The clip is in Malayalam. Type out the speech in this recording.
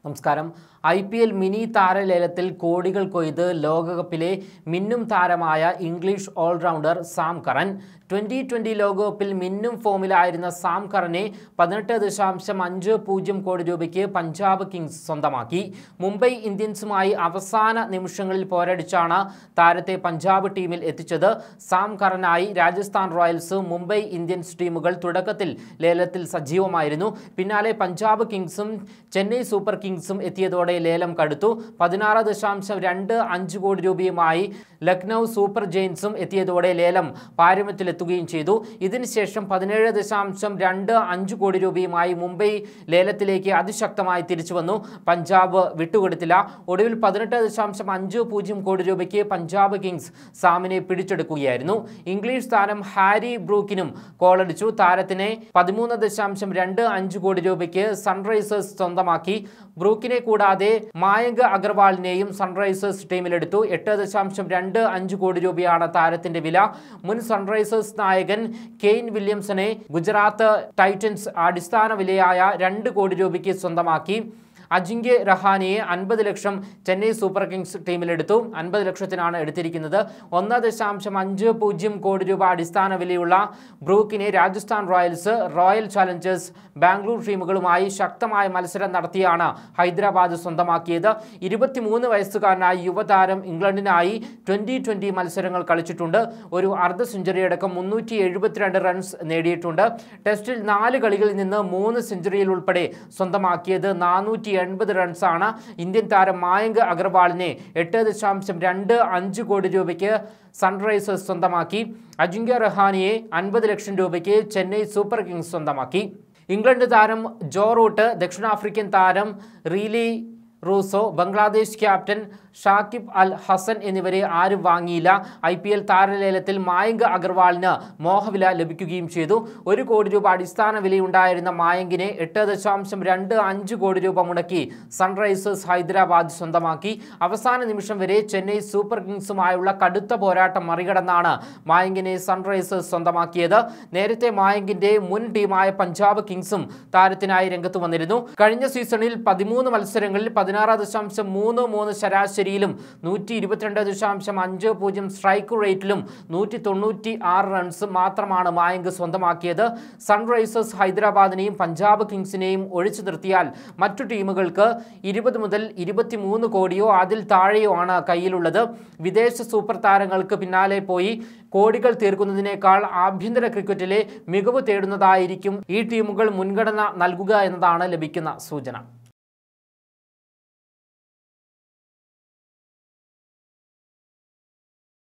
നമസ്കാരം ഐ പി എൽ മിനി താരലേലത്തിൽ കോടികൾ കൊയ്ത് ലോകകപ്പിലെ മിന്നും താരമായ English all rounder Sam Curran twenty twenty ലോകകപ്പിൽ മിന്നും ഫോമിലായിരുന്ന സാം കറനെ പതിനെട്ട് ദശാംശം അഞ്ച് പൂജ്യം കോടി രൂപയ്ക്ക് പഞ്ചാബ് കിങ്സ് സ്വന്തമാക്കി മുംബൈ ഇന്ത്യൻസുമായി അവസാന നിമിഷങ്ങളിൽ പോരടിച്ചാണ് താരത്തെ പഞ്ചാബ് ടീമിൽ എത്തിച്ചത് സാം കറനായി രാജസ്ഥാൻ റോയൽസ് മുംബൈ ഇന്ത്യൻസ് ടീമുകൾ തുടക്കത്തിൽ ലേലത്തിൽ സജീവമായിരുന്നു പിന്നാലെ പഞ്ചാബ് കിങ്സും ചെന്നൈ സൂപ്പർ കിങ്സും എത്തിയതോടെ ലേലം കടുത്തു പതിനാറ് ദശാംശം രണ്ട് അഞ്ച് കോടി രൂപയുമായി ലക്നൗ സൂപ്പർ ജെയിൻസും എത്തിയതോടെ ലേലം പാരമ്യത്തിലെത്തുകയും ചെയ്തു ഇതിനുശേഷം പതിനേഴ് ദശാംശം രണ്ട് അഞ്ച് കോടി രൂപയുമായി മുംബൈ ലേലത്തിലേക്ക് അതിശക്തമായി തിരിച്ചു വന്നു പഞ്ചാബ് വിട്ടുകൊടുത്തില്ല ഒടുവിൽ പതിനെട്ട് ദശാംശം അഞ്ച് പൂജ്യം കോടി രൂപയ്ക്ക് പഞ്ചാബ് കിങ്സ് സാമിനെ പിടിച്ചെടുക്കുകയായിരുന്നു ഇംഗ്ലീഷ് താരം ഹാരി ബ്രൂക്കിനും കോളടിച്ചു താരത്തിനെ പതിമൂന്ന് ദശാംശം രണ്ട് അഞ്ച് കോടി രൂപയ്ക്ക് സൺറൈസേഴ്സ് സ്വന്തമാക്കി ബ്രൂക്കിനെ കൂടാതെ മായങ്ക് അഗർവാളിനെയും സൺറൈസേഴ്സ് ടീമിലെടുത്തു എട്ട് ദശാംശം രണ്ട് അഞ്ച് കോടി രൂപയാണ് താരത്തിന്റെ വില മുൻ സൺറൈസേഴ്സ് നായകൻ കെയ്ൻ വില്യംസനെ ഗുജറാത്ത് ടൈറ്റൻസ് അടിസ്ഥാന വിലയായ രണ്ട് കോടി രൂപയ്ക്ക് സ്വന്തമാക്കി അജിങ്ക്യ രഹാനെയെ അൻപത് ലക്ഷം ചെന്നൈ സൂപ്പർ കിങ്സ് ടീമിലെടുത്തു അൻപത് ലക്ഷത്തിനാണ് എടുത്തിരിക്കുന്നത് ഒന്ന് ദശാംശം അഞ്ച് പൂജ്യം കോടി രൂപ അടിസ്ഥാന വിലയുള്ള ബ്രൂക്കിനെ Rajasthan Royals Royal Challengers Bangalore ടീമുകളുമായി ശക്തമായ മത്സരം നടത്തിയാണ് ഹൈദരാബാദ് സ്വന്തമാക്കിയത് ഇരുപത്തിമൂന്ന് വയസ്സുകാരനായ യുവതാരം ഇംഗ്ലണ്ടിനായി ട്വൻ്റി ട്വൻ്റി മത്സരങ്ങൾ കളിച്ചിട്ടുണ്ട് ഒരു അർദ്ധ സെഞ്ചുറി അടക്കം മുന്നൂറ്റി എഴുപത്തിരണ്ട് റൺസ് നേടിയിട്ടുണ്ട് ടെസ്റ്റിൽ നാല് കളികളിൽ നിന്ന് മൂന്ന് സെഞ്ചുറിയിൽ ഉൾപ്പെടെ സ്വന്തമാക്കിയത് നാനൂറ്റി എൺപത് റൺസാണ് ഇന്ത്യൻ താരം മായങ്ക് അഗർവാളിനെ എട്ട് ദശാംശം രണ്ട് അഞ്ച് കോടി രൂപയ്ക്ക് സൺറൈസേഴ്സ് സ്വന്തമാക്കി അജിങ്ക്യ റഹാനിയെ അൻപത് ലക്ഷം രൂപയ്ക്ക് ചെന്നൈ സൂപ്പർ കിങ്സ് സ്വന്തമാക്കി ഇംഗ്ലണ്ട് താരം ജോ റൂട്ട് ദക്ഷിണാഫ്രിക്കൻ താരം Rilee Rossouw Bangladesh captain Shakib Al Hasan എന്നിവരെ ആരും വാങ്ങിയില്ല ഐ പി എൽ താരലേലത്തിൽ മായങ്ക് അഗർവാളിന് മോഹവില ലഭിക്കുകയും ചെയ്തു ഒരു കോടി രൂപ അടിസ്ഥാന വിലയുണ്ടായിരുന്ന മായങ്കിനെ എട്ട് ദശാംശം രണ്ട് അഞ്ച് കോടി രൂപ മുടക്കി സൺറൈസേഴ്സ് ഹൈദരാബാദ് സ്വന്തമാക്കി അവസാന നിമിഷം വരെ ചെന്നൈ സൂപ്പർ കിങ്സുമായുള്ള കടുത്ത പോരാട്ടം മറികടന്നാണ് മായങ്കിനെ സൺറൈസേഴ്സ് സ്വന്തമാക്കിയത് നേരത്തെ മായങ്കിന്റെ മുൻ ടീമായ പഞ്ചാബ് കിങ്സും താരത്തിനായി രംഗത്ത് വന്നിരുന്നു കഴിഞ്ഞ സീസണിൽ പതിമൂന്ന് മത്സരങ്ങളിൽ പതിനാറ് ദശാംശം മൂന്ന് മൂന്ന് ശരാശരിയിലും നൂറ്റി ഇരുപത്തിരണ്ട് ദശാംശം അഞ്ച് പൂജ്യം സ്ട്രൈക്ക് റേറ്റിലും നൂറ്റി തൊണ്ണൂറ്റി ആറ് റൺസ് മാത്രമാണ് മായങ്ക് സ്വന്തമാക്കിയത് സൺറൈസേഴ്സ് ഹൈദരാബാദിനെയും പഞ്ചാബ് കിങ്സിനെയും ഒഴിച്ചു നിർത്തിയാൽ മറ്റു ടീമുകൾക്ക് ഇരുപത് മുതൽ ഇരുപത്തിമൂന്ന് കോടിയോ അതിൽ താഴെയോ ആണ് കയ്യിലുള്ളത് വിദേശ സൂപ്പർ താരങ്ങൾക്ക് പിന്നാലെ പോയി കോടികൾ തീർക്കുന്നതിനേക്കാൾ ആഭ്യന്തര ക്രിക്കറ്റിലെ മികവ് തേടുന്നതായിരിക്കും ഈ ടീമുകൾ മുൻഗണന നൽകുക എന്നതാണ് ലഭിക്കുന്ന സൂചന